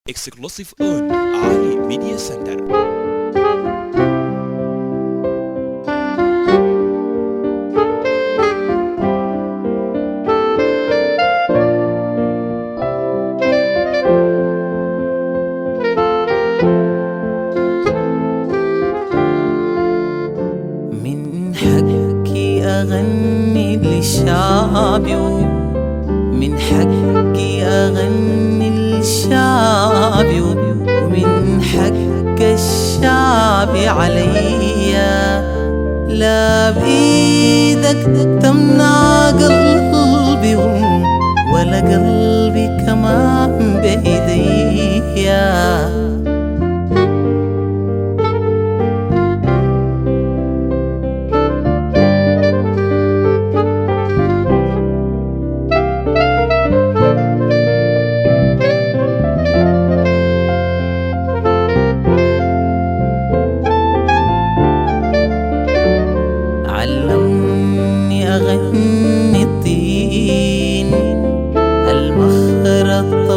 exclusive on Ali Media Center. من حقي أغني لشعبي من حقي أغني لشعبي ومن حق الشعب عليا لا بإيدك تمنع قلبي ولا قلبي كمان بإيديا علمني أغني الطين المخرط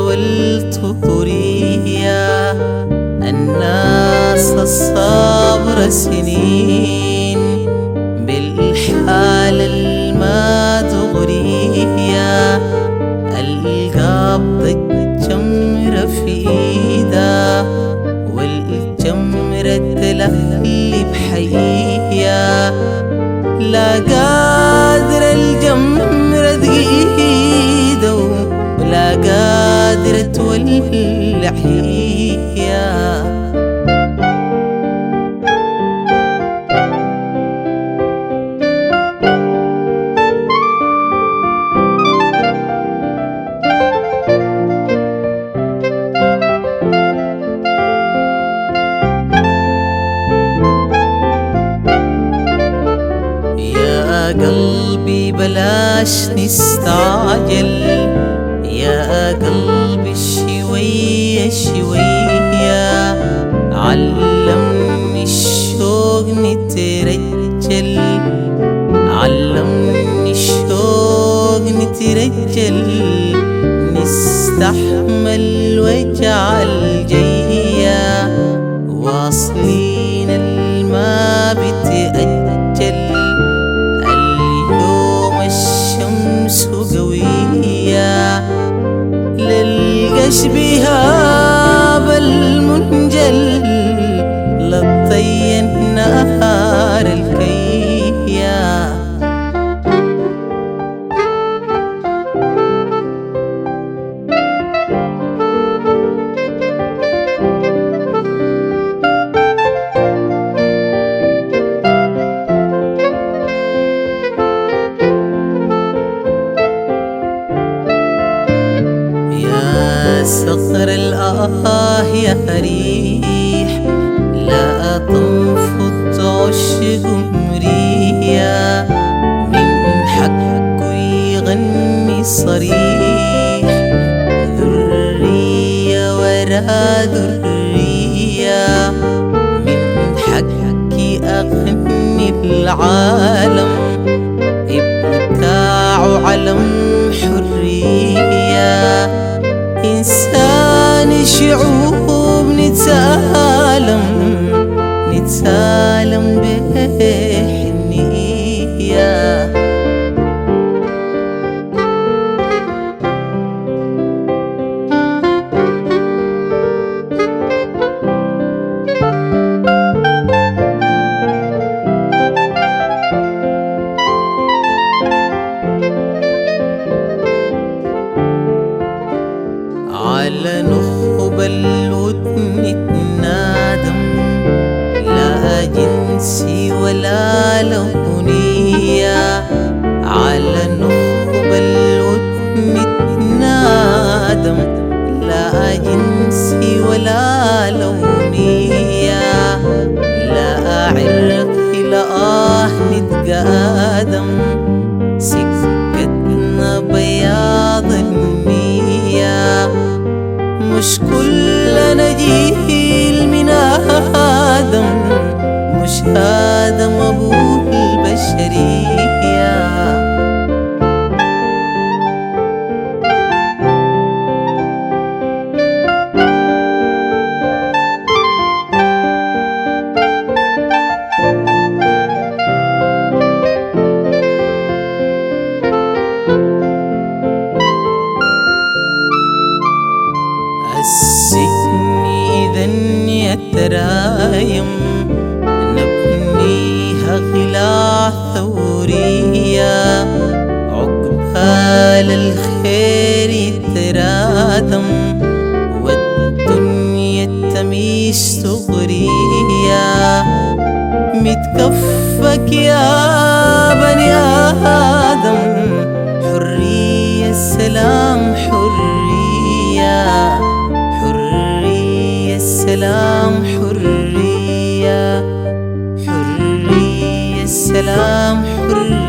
والتورية الناس الصبر سنين بالحال الما تغرية القبض الجمرة في ايده والجمرة تلهلي بحية لا قادر الجمرة تقيده ولا قادر تولع حية يا قلبي بلاش نستعجل يا قلبي شوية شوية علمني الشوق نترجل علمني الشوق نترجل نستحمل وجع الجية واصلين الما بتأجل اليوم الشمس قوية للقش بها بالمنجل للطي النهار الكيه يا صقر الآه يا ريح لا تنفض عشق مريا من حقه يغني صريح ذرية ورا ذرية من حقي أغني العالم ابتاع علم حرية إنسان شعوب نتسالم نتسالم بحنية على نخب الودن تنادم لا جنسي ولا لونية على نخب الودن تنادم لا جنسي ولا لونية لا عرقي لا آه نتقادم سكتنا بياض النية مش كلنا جيل من آدم مش آدم أبو البشرية الدنيا ترايم نبنيها غلاع ثورية عقبال الخير يترادم والدنيا تميش صغرية متكفك يا بني آدم حرية السلام حرية حرية السلام حرية حرية السلام حرية